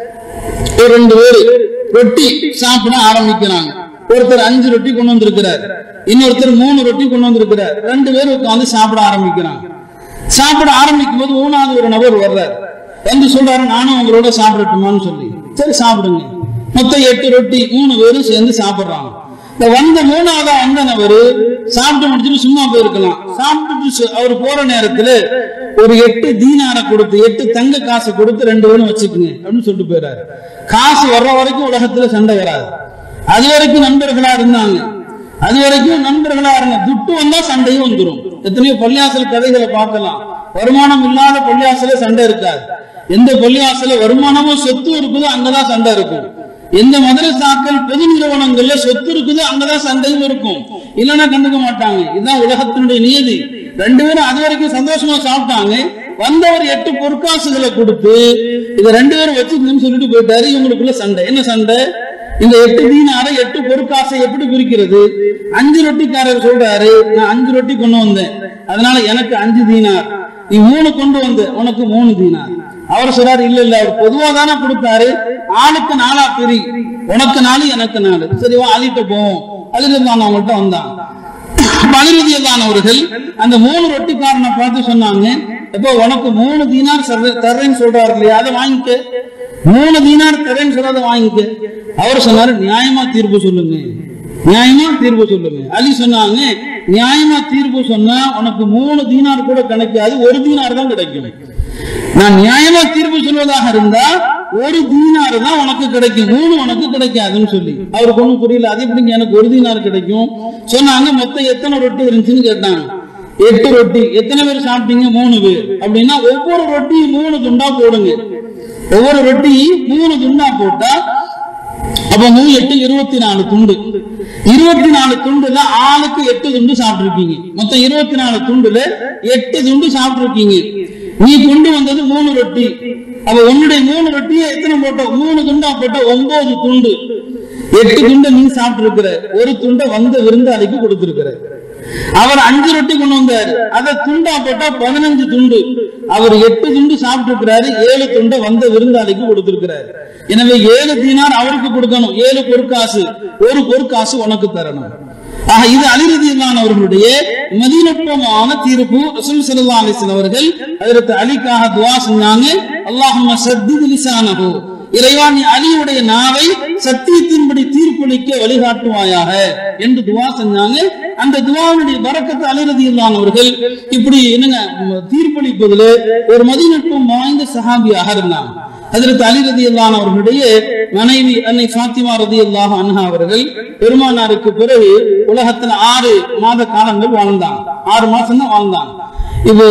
ஒரு ரெண்டு பேரு ரொட்டி சாப்பிட ஆரம்பிக்கிறாங்க ஒருத்தர் அஞ்சு ரொட்டி கொண்டு வந்திருக்கிறார் இன்னொருத்தர் மூணு ரொட்டி கொண்டு வந்திருக்கிறார் ரெண்டு பேரும் உட்காந்து சாப்பிட ஆரம்பிக்கிறாங்க சாப்பிட ஆரம்பிக்கும் போது மூணாவது ஒரு நபர் வர்றார் வந்து சொல்றாரு நானும் உங்களோட சாப்பிடட்டுமான்னு சொல்லி சரி சாப்பிடுங்க மொத்தம் எட்டு ரொட்டி மூணு பேரும் சேர்ந்து சாப்பிடுறாங்க இந்த வந்த மூணாவதா வந்த நபர் சாப்பிட்டு முடிச்சுட்டு சும்மா போயிருக்கலாம் சாப்பிட்டுட்டு அவர் போற நேரத்துல ஒரு எட்டு தீனார கொடுத்து எட்டு தங்க காசு கொடுத்து ரெண்டு பேரும் வச்சுக்குங்க அப்படின்னு சொல்லிட்டு போயிறாரு காசு வர்ற வரைக்கும் உலகத்துல சண்டை வராது அது வரைக்கும் நண்பர்களா இருந்தாங்க அது வரைக்கும் நண்பர்களா இருங்க துட்டு வந்தா சண்டையும் வந்துடும் எத்தனையோ பள்ளியாசல் கதைகளை பார்க்கலாம் வருமானம் இல்லாத பள்ளியாசல சண்டை இருக்காது எந்த பள்ளியாசல வருமானமும் சொத்து இருக்குதோ அங்கதான் சண்டை இருக்கும் எந்த மதரசாக்கள் பொது நிறுவனங்கள்ல சொத்து இருக்குதோ அங்கதான் சண்டையும் இருக்கும் இல்லைன்னா கண்டுக்க மாட்டாங்க இதுதான் உலகத்தினுடைய நியதி ரெண்டு பேரும் அது வரைக்கும் சந்தோஷமா சாப்பிட்டாங்க வந்தவர் எட்டு பொற்காசுகளை கொடுத்து இதை ரெண்டு பேரும் வச்சுக்கணும்னு சொல்லிட்டு போயிட்டாரு இவங்களுக்குள்ள சண்டை என்ன சண்டை இந்த எட்டு தீனார எட்டு பொற்காசை எப்படி பிரிக்கிறது அஞ்சு ரொட்டிக்காரர் சொல்றாரு நான் அஞ்சு ரொட்டி கொண்டு வந்தேன் அதனால எனக்கு அஞ்சு தீனார் நீ மூணு கொண்டு வந்த உனக்கு மூணு தீனார் அவர் சொல்றாரு இல்ல இல்ல அவர் பொதுவா தானே கொடுத்தாரு ஆளுக்கு நாளா பிரி உனக்கு நாலு எனக்கு நாலு சரி வா அழிட்டு போவோம் அழுதுதான் அவங்கள்ட்ட வந்தான் அவர்கள் அந்த மூணு ரொட்டிக்காரனை பார்த்து சொன்னாங்க இப்போ உனக்கு மூணு தீனார் தர்றேன்னு சொல்றாரு இல்லையா அதை வாங்கிக்க மூணு தீனார் தரேன்னு சொல்லாத வாங்கிக்க அவர் சொன்னாரு நியாயமா தீர்ப்பு சொல்லுங்க நியாயமா தீர்ப்பு சொல்லுங்க அலி சொன்னாங்க நியாயமா தீர்ப்பு சொன்னா உனக்கு மூணு தீனார் கூட கிடைக்காது ஒரு தீனார் தான் கிடைக்கும் நான் நியாயமா தீர்ப்பு சொல்வதாக இருந்தா ஒரு தீனார் தான் உனக்கு கிடைக்கும் மூணு உனக்கு கிடைக்காதுன்னு சொல்லி அவருக்கு ஒண்ணும் புரியல அது எப்படிங்க எனக்கு ஒரு தீனார் கிடைக்கும் சொன்னாங்க மொத்தம் எத்தனை ரொட்டி இருந்துச்சுன்னு கேட்டாங்க எட்டு ரொட்டி எத்தனை பேர் சாப்பிட்டீங்க மூணு பேர் அப்படின்னா ஒவ்வொரு ரொட்டியும் மூணு துண்டா போடுங்க ஒவ்வொரு ரொட்டி மூணு துண்டா போட்டா அப்ப மூணு எட்டு இருபத்தி நாலு துண்டு இருபத்தி நாலு துண்டுல ஆளுக்கு எட்டு துண்டு சாப்பிட்டிருக்கீங்க மொத்தம் இருபத்தி நாலு துண்டுல எட்டு துண்டு சாப்பிட்டிருக்கீங்க நீ கொண்டு வந்தது மூணு ரொட்டி அப்ப உன்னுடைய மூணு ரொட்டியை எத்தனை போட்ட மூணு துண்டா போட்ட ஒன்பது துண்டு எட்டு துண்டை நீ சாப்பிட்டிருக்கிற ஒரு துண்டை வந்த விருந்தாளிக்கு கொடுத்திருக்கிற அவர் அஞ்சு ரொட்டி கொண்டு வந்தாரு அதை துண்டா போட்டா பதினஞ்சு துண்டு அவர் எட்டு துண்டு சாப்பிட்டு இருக்கிறாரு ஏழு துண்டை வந்த விருந்தாளிக்கு கொடுத்திருக்கிறாரு எனவே ஏழு தீனார் அவருக்கு கொடுக்கணும் ஏழு பொற்காசு ஒரு பொற்காசு உனக்கு தரணும் ஆக இது அலிரதியிலான அவர்களுடைய மதிநுட்பமான தீர்ப்பு ரசூல் ஸல்லல்லாஹு அலைஹி வஸல்லம் அவர்கள் அதற்கு அலிக்காக துஆ செஞ்சாங்க அல்லாஹும்ம சத்தித் லிசானஹு இறைவா நீ அலியுடைய நாவை சத்தியத்தின்படி தீர்ப்பளிக்க வழிகாட்டுவாயாக என்று துவா செஞ்சாங்க அந்த துவாவுடைய பறக்கத்து அலிரதியில்லானவர்கள் இப்படி என்னங்க ம், தீர்ப்பளிப்பதில் ஒரு மதிநுட்பம் வாய்ந்த சஹாபியாக இருந்தாங்க அதற்கு அலி ரதி அவர்களுடைய மனைவி அன்னை ஃபாத்திமா ரதி அல்லாஹ் அன்ஹா அவர்கள் பெருமானாருக்கு பிறகு உலகத்துல ஆறு மாத காலங்கள் வாழ்ந்தாங்க ஆறு மாசம் தான் வாழ்ந்தாங்க இப்போ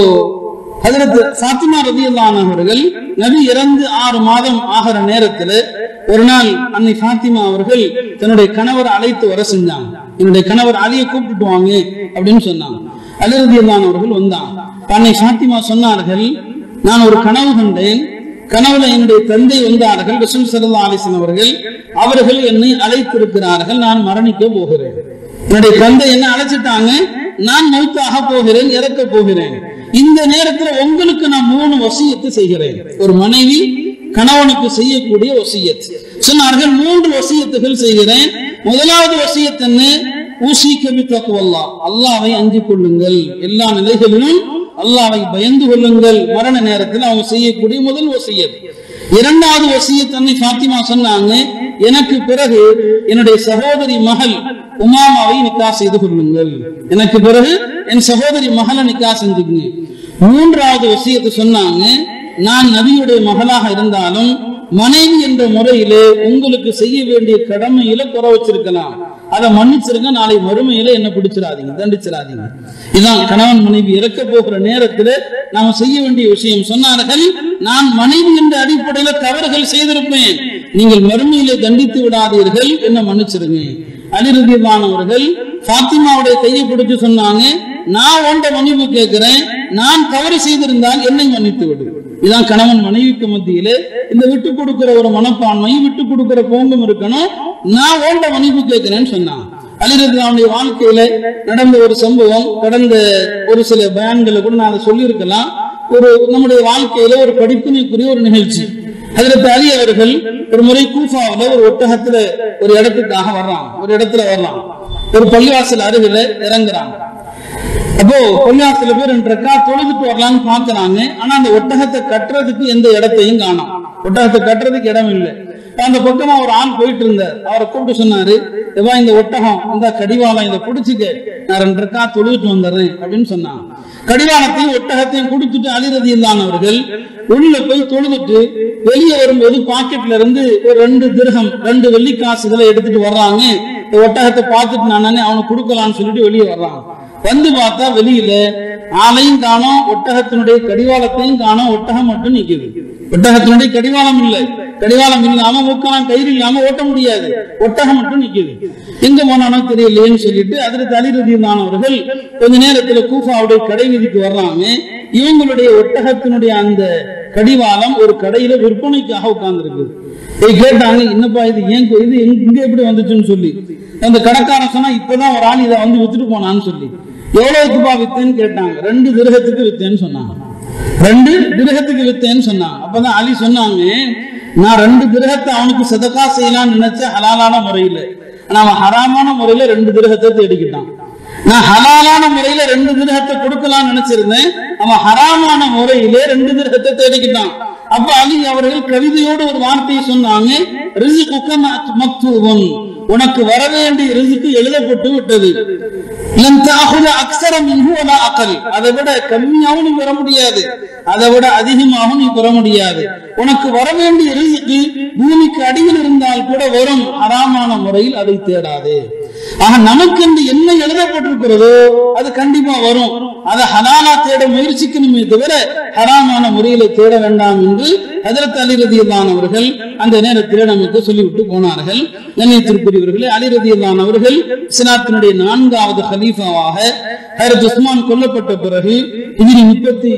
ஹஜரத் ஃபாத்திமா ரதி அவர்கள் நபி இறந்து ஆறு மாதம் ஆகிற நேரத்துல ஒரு நாள் அன்னை ஃபாத்திமா அவர்கள் தன்னுடைய கணவரை அழைத்து வர செஞ்சாங்க என்னுடைய கணவர் அலியை கூப்பிட்டு வாங்க அப்படின்னு சொன்னாங்க அலி ரதி அவர்கள் வந்தாங்க அன்னை ஃபாத்திமா சொன்னார்கள் நான் ஒரு கனவு கண்டேன் கனவுல என்னுடைய தந்தை வந்தார்கள் ரசூல் சல்லா அலிசன் அவர்கள் அவர்கள் என்னை அழைத்திருக்கிறார்கள் நான் மரணிக்க போகிறேன் என்னுடைய தந்தை என்ன அழைச்சிட்டாங்க நான் மௌத்தாக போகிறேன் இறக்க போகிறேன் இந்த நேரத்துல உங்களுக்கு நான் மூணு வசியத்து செய்கிறேன் ஒரு மனைவி கணவனுக்கு செய்யக்கூடிய வசியத் சொன்னார்கள் மூன்று வசியத்துகள் செய்கிறேன் முதலாவது வசியத் என்ன ஊசி கபி தக்குவல்லா அல்லாவை அஞ்சிக் கொள்ளுங்கள் எல்லா நிலைகளிலும் அல்லாவை பயந்து கொள்ளுங்கள் மரண நேரத்தில் அவங்க செய்யக்கூடிய முதல் வசியத் இரண்டாவது வசியத் அன்னை ஃபாத்திமா சொன்னாங்க எனக்கு பிறகு என்னுடைய சகோதரி மகள் உமாமாவை நிக்கா செய்து கொள்ளுங்கள் எனக்கு பிறகு என் சகோதரி மகளை நிக்கா செஞ்சுக்குங்க மூன்றாவது வசியத்தை சொன்னாங்க நான் நபியுடைய மகளாக இருந்தாலும் மனைவி என்ற முறையிலே உங்களுக்கு செய்ய வேண்டிய கடமையில குறை வச்சிருக்கலாம் அதை மன்னிச்சிருங்க நாளை மறுமையில என்ன பிடிச்சிடாதீங்க தண்டிச்சிடாதீங்க இதான் கணவன் மனைவி இறக்க போகிற நேரத்துல நாம செய்ய வேண்டிய விஷயம் சொன்னார்கள் நான் மனைவி என்ற அடிப்படையில தவறுகள் செய்திருப்பேன் நீங்கள் மறுமையிலே தண்டித்து விடாதீர்கள் என்ன மன்னிச்சிருங்க அலிரதிவானவர்கள் பாத்திமாவுடைய கையை பிடிச்சு சொன்னாங்க நான் உண்ட மன்னிப்பு கேட்கிறேன் நான் தவறு செய்திருந்தால் என்னை மன்னித்து விடு இதான் கணவன் மனைவிக்கு மத்தியிலே இந்த விட்டு கொடுக்கிற ஒரு மனப்பான்மை விட்டு கொடுக்கிற போங்கும் இருக்கணும் நான் ஓண்ட மன்னிப்பு கேட்கிறேன்னு சொன்னான் அலிரத்னாவுடைய வாழ்க்கையில நடந்த ஒரு சம்பவம் கடந்த ஒரு சில பயான்களை கூட நான் அதை சொல்லியிருக்கலாம் ஒரு நம்முடைய வாழ்க்கையில ஒரு படிப்பினைக்குரிய ஒரு நிகழ்ச்சி ஹஜரத் அலி அவர்கள் ஒரு முறை கூஃபாவுல ஒரு ஒட்டகத்துல ஒரு இடத்துக்காக வர்றாங்க ஒரு இடத்துல வர்றாங்க ஒரு பள்ளிவாசல் அருகில இறங்குறாங்க அப்போ பள்ளிவாசல பேர் ரெண்டு ரக்கா தொழுதுட்டு வரலாம்னு பாக்குறாங்க ஆனா அந்த ஒட்டகத்தை கட்டுறதுக்கு எந்த இடத்தையும் காணோம் ஒட்டகத்தை கட்டுறதுக்கு இடம் இல்லை இப்ப அந்த பக்கமா ஒரு ஆள் போயிட்டு இருந்தார் அவரை கூப்பிட்டு சொன்னாரு எவா இந்த ஒட்டகம் இந்த கடிவாளம் இதை பிடிச்சிக்க நான் ரெண்டு ரக்கா தொழுதுட்டு வந்துடுறேன் அப்படின்னு சொன்னாங்க கடிவாளத்தையும் ஒட்டகத்தையும் கொடுத்துட்டு அலிரதி இல்லாதவர்கள் உள்ள போய் தொழுதுட்டு வெளியே வரும்போது பாக்கெட்ல இருந்து ஒரு ரெண்டு திருகம் ரெண்டு வெள்ளி காசுகளை எடுத்துட்டு வர்றாங்க இந்த ஒட்டகத்தை பார்த்துட்டு நானே அவனுக்கு கொடுக்கலாம்னு சொல்லிட்டு வெளியே வர்றாங்க வந்து பார்த்தா வெளியில ஆளையும் காணோம் ஒட்டகத்தினுடைய கடிவாளத்தையும் காணோம் ஒட்டகம் மட்டும் நிக்குது ஒட்டகத்தினுடைய கடிவாளம் இல்லை கடிவாளம் இல்லாம மூக்கலாம் கயிறு இல்லாம ஓட்ட முடியாது ஒட்டகம் மட்டும் நிக்குது எங்க போனானோ தெரியலையேன்னு சொல்லிட்டு அதில் தலிரதியானவர்கள் கொஞ்ச நேரத்துல கூஃபாவுடைய கடை வீதிக்கு வர்றாங்க இவங்களுடைய ஒட்டகத்தினுடைய அந்த கடிவாளம் ஒரு கடையில விற்பனைக்காக உட்கார்ந்து போய் கேட்டாங்க என்னப்பா இது ஏன் இது எங்க- இங்க எப்படி வந்துச்சுன்னு சொல்லி அந்த கடைக்காரன் சொன்னா இப்பதான் ஒரு ஆள் இதை வந்து வித்துட்டு போனான்னு சொல்லி எவ்வளவுக்குப்பா வித்தேன்னு கேட்டாங்க ரெண்டு திருகத்துக்கு வித்தேன்னு சொன்னாங்க ரெண்டு திருகத்துக்கு வித்தேன்னு சொன்னாங்க அப்பதான் அலி சொன்னாங்க நான் ரெண்டு திருகத்தை அவனுக்கு சதக்கா செய்யலாம்னு நினைச்ச ஹலாலான முறையில ஆனா அவன் ஹராமான முறையில ரெண்டு திருகத்தை தேடிக்கிட்டான் நான் ஹலாலான முறையில ரெண்டு திருகத்தை கொடுக்கலாம்னு நினைச்சிருந்தேன் அவன் ஹராமான முறையிலே ரெண்டு திருகத்தை தேடிக்கிட்டான் அப்ப அலி அவர்கள் கவிதையோடு ஒரு வார்த்தையை சொன்னாங்க ரிசுகுக்க மக்தூபன் உனக்கு வர வேண்டிய ரிசுக்கு எழுதப்பட்டு விட்டது லன் தாகுத அக்ஸர மின்ஹு வலா அகல் அதை விட கம்மியாவும் நீ பெற முடியாது அதை விட அதிகமாகவும் நீ பெற முடியாது உனக்கு வர வேண்டிய ரிசுக்கு பூமிக்கு அடியில் இருந்தால் கூட வரும் ஹராமான முறையில் அதை தேடாதே ஆக நமக்கு என்று என்ன எழுதப்பட்டிருக்கிறதோ அது கண்டிப்பா வரும் அதை ஹலாலா தேட முயற்சிக்கணுமே தவிர ஹராமான முறையில தேட வேண்டாம் என்று ஹதரத் அலி ரதியல்லான் அவர்கள் அந்த நேரத்தில் நமக்கு சொல்லிவிட்டு போனார்கள் கண்ணியத்திற்குரியவர்களே அலி ரதியல்லான் அவர்கள் இஸ்லாத்தினுடைய நான்காவது ஹலீஃபாவாக ஹரத் உஸ்மான் கொல்லப்பட்ட பிறகு இதில் முப்பத்தி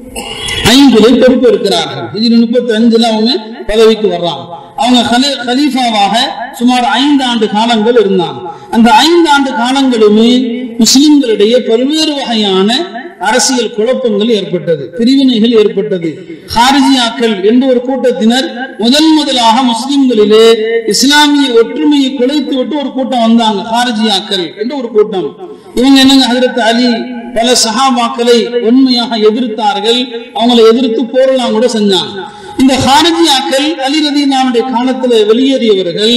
ஐந்துல பொறுப்பு இருக்கிறார்கள் இதில் முப்பத்தி அஞ்சுல அவங்க பதவிக்கு வர்றாங்க அவங்க ஹலி- ஹலீஃபாவாக சுமார் ஐந்து ஆண்டு காலங்கள் இருந்தாங்க அந்த ஐந்து ஆண்டு காலங்களுமே முஸ்லிம்களிடையே பல்வேறு வகையான அரசியல் குழப்பங்கள் ஏற்பட்டது பிரிவினைகள் ஏற்பட்டது ஹாரிஜியாக்கள் என்ற ஒரு கூட்டத்தினர் முதன் முதலாக முஸ்லிம்களிலே இஸ்லாமிய ஒற்றுமையை குலைத்து விட்டு ஒரு கூட்டம் வந்தாங்க ஹாரிஜியாக்கள் என்ற ஒரு கூட்டம் இவங்க என்னங்க ஹஜரத் அலி பல சஹாபாக்களை உண்மையாக எதிர்த்தார்கள் அவங்களை எதிர்த்து போரெல்லாம் கூட செஞ்சாங்க இந்த ஹாரிஜியாக்கள் அலி ரதீனானுடைய காலத்துல வெளியேறியவர்கள்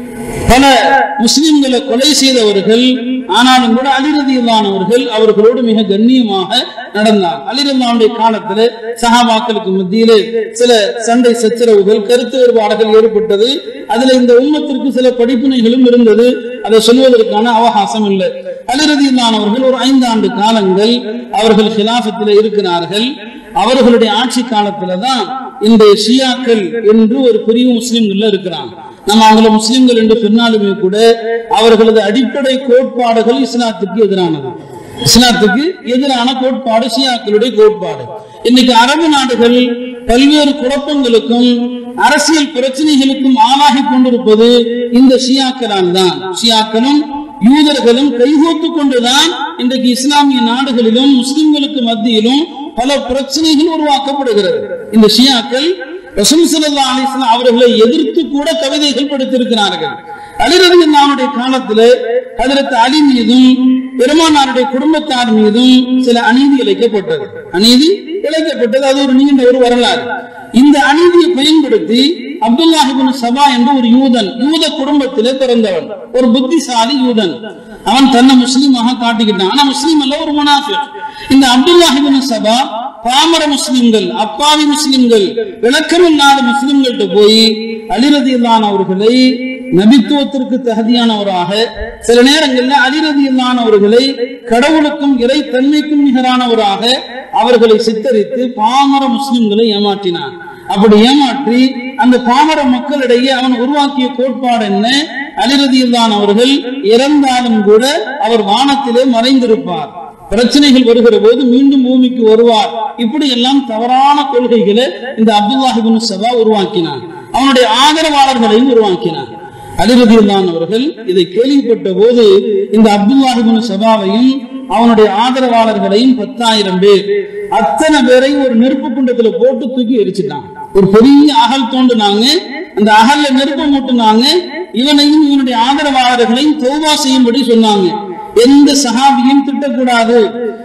பல முஸ்லிம்களை கொலை செய்தவர்கள் ஆனாலும் கூட அலிரதியில்லானவர்கள் அவர்களோடு மிக கண்ணியமாக நடந்தார் அலிரல்லாவுடைய காலத்துல சஹாபாக்களுக்கு மத்தியிலே சில சண்டை சச்சரவுகள் கருத்து வேறுபாடுகள் ஏற்பட்டது அதுல இந்த உம்மத்திற்கு சில படிப்பினைகளும் இருந்தது அதை சொல்வதற்கான அவகாசம் இல்லை அலிரதியில்லானவர்கள் ஒரு ஐந்து ஆண்டு காலங்கள் அவர்கள் ஹிலாபத்தில் இருக்கிறார்கள் அவர்களுடைய ஆட்சி காலத்துல தான் இந்த ஷியாக்கள் என்று ஒரு பிரிவு முஸ்லிம்கள்ல இருக்கிறாங்க நம்ம அவங்கள முஸ்லிம்கள் என்று சொன்னாலுமே கூட அவர்களது அடிப்படை கோட்பாடுகள் இஸ்லாத்துக்கு எதிரானது இஸ்லாத்துக்கு எதிரான கோட்பாடு ஷியாக்களுடைய கோட்பாடு இன்னைக்கு அரபு நாடுகள் பல்வேறு குழப்பங்களுக்கும் அரசியல் பிரச்சனைகளுக்கும் ஆளாகி கொண்டிருப்பது இந்த ஷியாக்களால் தான் ஷியாக்களும் யூதர்களும் கைகோத்து கொண்டுதான் இன்றைக்கு இஸ்லாமிய நாடுகளிலும் முஸ்லிம்களுக்கு மத்தியிலும் பல பிரச்சனைகள் உருவாக்கப்படுகிறது இந்த ஷியாக்கள் ரசூல் ஸல்லல்லாஹு அலைஹி வஸல்லம் அவர்களை எதிர்த்து கூட கவிதைகள் படுத்திருக்கிறார்கள் அலிரதி நானுடைய காலத்துல ஹஜரத் அலி மீதும் பெருமானாருடைய குடும்பத்தார் மீதும் சில அநீதி இழைக்கப்பட்டது அநீதி இழைக்கப்பட்டது அது ஒரு நீண்ட ஒரு வரலாறு இந்த அநீதியை பயன்படுத்தி அப்துல்லாஹிபின் சபா என்ற ஒரு யூதன் யூத குடும்பத்திலே பிறந்தவன் ஒரு புத்திசாலி யூதன் அவன் தன்னை முஸ்லீமாக காட்டிக்கிட்டான் ஆனா முஸ்லீம் அல்ல ஒரு முனாஃபிக் இந்த அப்துல்லாஹிபின் சபா பாமர முஸ்லிம்கள் அப்பாவி முஸ்லிம்கள் விளக்கமில்லாத முஸ்லிம்கள்ட்ட போய் அலிரதியில்லான அவர்களை நபித்துவத்திற்கு தகுதியானவராக சில நேரங்களில் அலிரதியில்லானவர்களை கடவுளுக்கும் இறை தன்மைக்கும் நிகரானவராக அவர்களை சித்தரித்து பாமர முஸ்லிம்களை ஏமாற்றினார் அப்படி ஏமாற்றி அந்த பாமர மக்களிடையே அவன் உருவாக்கிய கோட்பாடு என்ன அலிரதியில்லான் அவர்கள் இறந்தாலும் கூட அவர் வானத்திலே மறைந்திருப்பார் பிரச்சனைகள் வருகிற போது மீண்டும் பூமிக்கு வருவார் இப்படி எல்லாம் தவறான கொள்கைகளை இந்த அப்துல்லாஹிபின் சபா உருவாக்கினார் அவனுடைய ஆதரவாளர்களையும் உருவாக்கினார் அலிரதியுல்லான் அவர்கள் இதை கேள்விப்பட்ட போது இந்த அப்துல்லாஹிபின் சபாவையும் அவனுடைய ஆதரவாளர்களையும் பத்தாயிரம் பேர் அத்தனை பேரையும் ஒரு நெருப்பு குண்டத்துல போட்டு தூக்கி எரிச்சிட்டாங்க ஒரு பெரிய அகல் தோண்டுனாங்க அந்த அகல்ல நெருப்பு மூட்டுனாங்க இவனையும் இவனுடைய ஆதரவாளர்களையும் தௌபா செய்யும்படி சொன்னாங்க எந்த சஹாபியும் திட்டக்கூடாது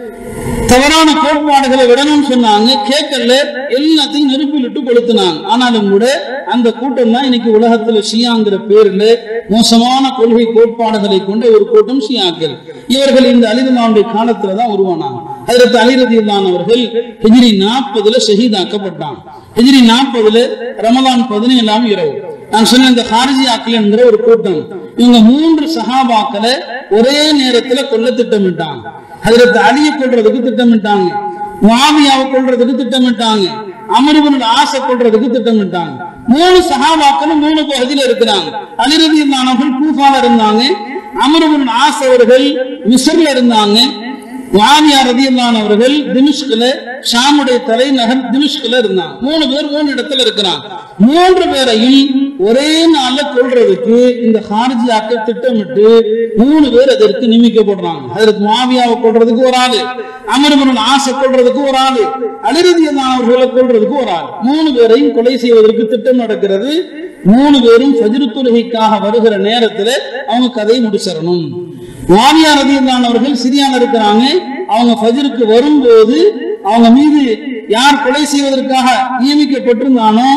தவறான கோட்பாடுகளை விடணும்னு சொன்னாங்க கேட்கல எல்லாத்தையும் நெருப்பில் இட்டு கொளுத்துனாங்க ஆனாலும் கூட அந்த கூட்டம் தான் இன்னைக்கு உலகத்துல ஷியாங்கிற பேர்ல மோசமான கொள்கை கோட்பாடுகளை கொண்ட ஒரு கூட்டம் ஷியாக்கள் இவர்கள் இந்த அலிதுல்லாவுடைய காலத்துல தான் உருவானாங்க அதற்கு அலிரதியுல்லான் அவர்கள் ஹிஜ்ரி நாற்பதுல ஷஹீதாக்கப்பட்டாங்க ஹிஜ்ரி நாற்பதுல ரமலான் பதினேழாம் இரவு நான் சொன்ன இந்த ஹாரிஜி ஆக்கள் என்கிற ஒரு கூட்டம் இவங்க மூன்று சஹாபாக்களை ஒரே நேரத்துல கொல்ல திட்டமிட்டாங்க ஹஜரத் அலியை கொள்றதுக்கு திட்டமிட்டாங்க மாவியாவை கொள்றதுக்கு திட்டமிட்டாங்க அமருவனோட ஆசை கொள்றதுக்கு திட்டமிட்டாங்க மூணு சஹாபாக்களும் மூணு பகுதியில இருக்கிறாங்க அலிரதி இருந்தானவர்கள் கூஃபால இருந்தாங்க அமருவனோட ஆசை அவர்கள் மிஸ்ர்ல இருந்தாங்க வாவியா ரதியல்லான் அவர்கள் திமிஷ்குல ஷாமுடைய தலைநகர் திமிஷ்குல இருந்தாங்க மூணு பேர் மூணு இடத்துல இருக்கிறாங்க மூன்று பேரையும் ஒரே நாள்ல கொள்றதுக்கு இந்த ஹார்ஜியாக்கள் திட்டமிட்டு மூணு பேர் அதற்கு நியமிக்கப்படுறாங்க அதற்கு மாவியாவை கொள்றதுக்கு ஒரு ஆளு அமர்மனன் ஆசை கொள்றதுக்கு ஒரு ஆளு அலிரதியல்லான் அவர்களை கொள்றதுக்கு ஒரு ஆள் மூணு பேரையும் கொலை செய்வதற்கு திட்டம் நடக்கிறது மூணு பேரும் ஃபஜ்ரு தொழுகைக்காக வருகிற நேரத்துல அவங்க கதையை முடிச்சிடணும் மாவியா ரதியல்லான் அவர்கள் சிரியால இருக்கிறாங்க அவங்க ஃபஜ்ருக்கு வரும்போது அவங்க மீது யார் கொலை செய்வதற்காக நியமிக்கப்பட்டிருந்தானோ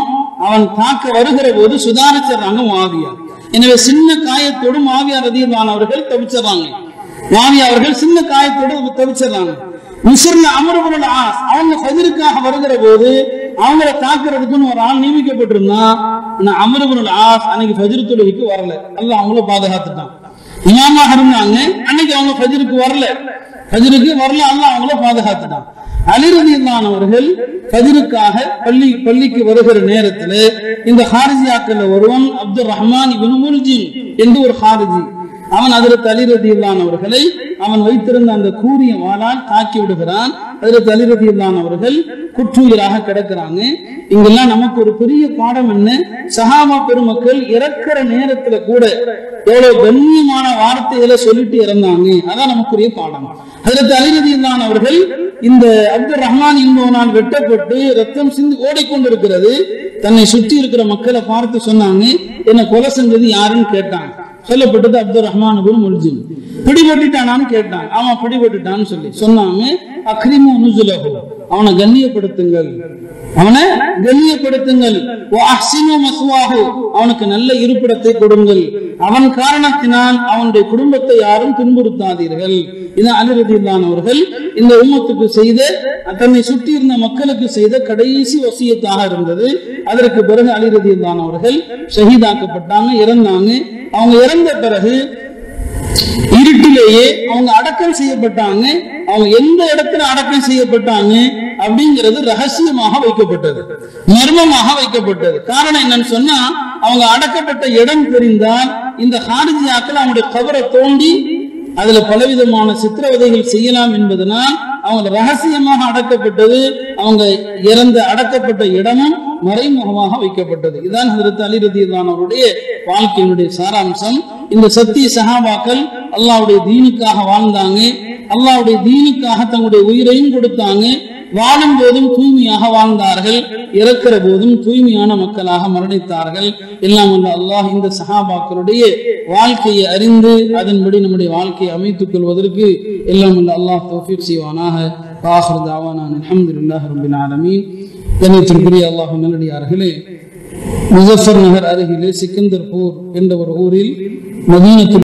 அவன் தாக்க வருகிற போது சுதாரிச்சிடுறாங்க மாவியா எனவே சின்ன காயத்தோடு மாவியா ரதியல்லான் அவர்கள் தவிச்சிடறாங்க மாவியா அவர்கள் சின்ன காயத்தோடு தவிச்சிடறாங்க மிஸ்ர்ல அமருபுல் ஆஸ் அவங்க ஃபஜ்ருக்காக வருகிற போது அவங்கள தாக்குறதுக்குன்னு ஒரு ஆள் நியமிக்கப்பட்டிருந்தான் அமருபுல் ஆஸ் அன்னைக்கு ஃபஜ்ரு தொழுகைக்கு வரல அல்லாஹ் அவங்கள பாதுகாத்துட்டான் இமாமாக இருந்தாங்க அன்னைக்கு அவங்க ஃபஜ்ருக்கு வரல ஃபஜ்ருக்கு வரல அல்லாஹ் அவங்கள பாதுகாத்துட்டான் அலிரதியில்லானவர்கள் ஃபஜ்ருக்காக பள்ளி பள்ளிக்கு வருகிற நேரத்தில் இந்த ஹாரிஜியாக்கள் ஒருவன் அப்துல் ரஹ்மான் இப்னு முல்ஜிம் என்று ஒரு ஹாரிஜி அவன் அதில் தலிரதியில்லானவர்களை அவன் வைத்திருந்த அந்த கூறிய வாளால் தாக்கி விடுகிறான் அதில் தலிரதியில்லானவர்கள் குற்றுயிராக கிடக்கிறாங்க இங்கெல்லாம் நமக்கு ஒரு பெரிய பாடம் என்ன சஹாபா பெருமக்கள் இறக்கிற நேரத்துல கூட எவ்வளவு கண்ணியமான வார்த்தைகளை சொல்லிட்டு இறந்தாங்க அதான் நமக்குரிய பாடம் அதில் தலிரதியில்லானவர்கள் இந்த அப்துல் ரஹ்மான் என்பவனால் வெட்டப்பட்டு ரத்தம் சிந்தி ஓடிக்கொண்டிருக்கிறது தன்னை சுற்றி இருக்கிற மக்களை பார்த்து சொன்னாங்க என்ன கொலை செஞ்சது யாருன்னு கேட்டாங்க சொல்லப்பட்டது அப்துல் ரஹ்மான் முல்ஜிம் பிடிபட்டுட்டானான்னு கேட்டான் அவன் பிடிபட்டுட்டான்னு சொல்லி சொன்னாங்க அக்ரிமு நுசுலஹு அவனை கண்ணியப்படுத்துங்கள் அவனை கண்ணியப்படுத்துங்கள் அவனுக்கு நல்ல இருப்பிடத்தை கொடுங்கள் அவன் காரணத்தினால் அவனுடைய குடும்பத்தை யாரும் துன்புறுத்தாதீர்கள் இது அலிரதியில்லானவர்கள் இந்த உம்மத்துக்கு செய்த தன்னை சுற்றி இருந்த மக்களுக்கு செய்த கடைசி வசியத்தாக இருந்தது அதற்கு பிறகு அலிரதியில்லானவர்கள் ஷஹீதாக்கப்பட்டாங்க இறந்தாங்க அவங்க இறந்த பிறகு இருட்டிலேயே அவங்க அடக்கம் செய்யப்பட்டாங்க அவங்க எந்த இடத்துல அடக்கம் செய்யப்பட்டாங்க அப்படிங்கிறது ரகசியமாக வைக்கப்பட்டது மர்மமாக வைக்கப்பட்டது காரணம் என்னன்னு சொன்னா அவங்க அடக்கப்பட்ட இடம் தெரிந்தால் இந்த ஹாரிஜியாக்கள் அவங்களுடைய கபரை தோண்டி அதுல பலவிதமான சித்திரவதைகள் செய்யலாம் என்பதனால் அவங்க ரகசியமாக அடக்கப்பட்டது அவங்க இறந்த அடக்கப்பட்ட இடமும் மறைமுகமாக வைக்கப்பட்டது இதான் ஹதரத் அலி ரதியல்லானவருடைய வாழ்க்கையினுடைய சாராம்சம் இந்த சத்திய சஹாபாக்கள் அல்லாவுடைய தீனுக்காக வாழ்ந்தாங்க அல்லாவுடைய தீனுக்காக தங்களுடைய உயிரையும் கொடுத்தாங்க வாழும் போதும் தூய்மையாக வாழ்ந்தார்கள் இறக்கிற போதும் தூய்மையான மக்களாக மரணித்தார்கள் எல்லாம் வல்ல அல்லாஹ் இந்த சஹாபாக்களுடைய வாழ்க்கையை அறிந்து அதன்படி நம்முடைய வாழ்க்கையை அமைத்துக் கொள்வதற்கு எல்லாம் வல்ல அல்லாஹ் தௌஃபீக் செய்வானாக ஆஹிர் தாவானா அல்ஹம்துலில்லாஹி ரப்பில் ஆலமீன் கண்ணியத்திற்குரிய அல்லாஹ் நல்லடியார்களே முசஃபர் நகர் அருகிலே சிக்கந்தர்பூர் என்ற ஒரு ஊரில் மதீனத்தில்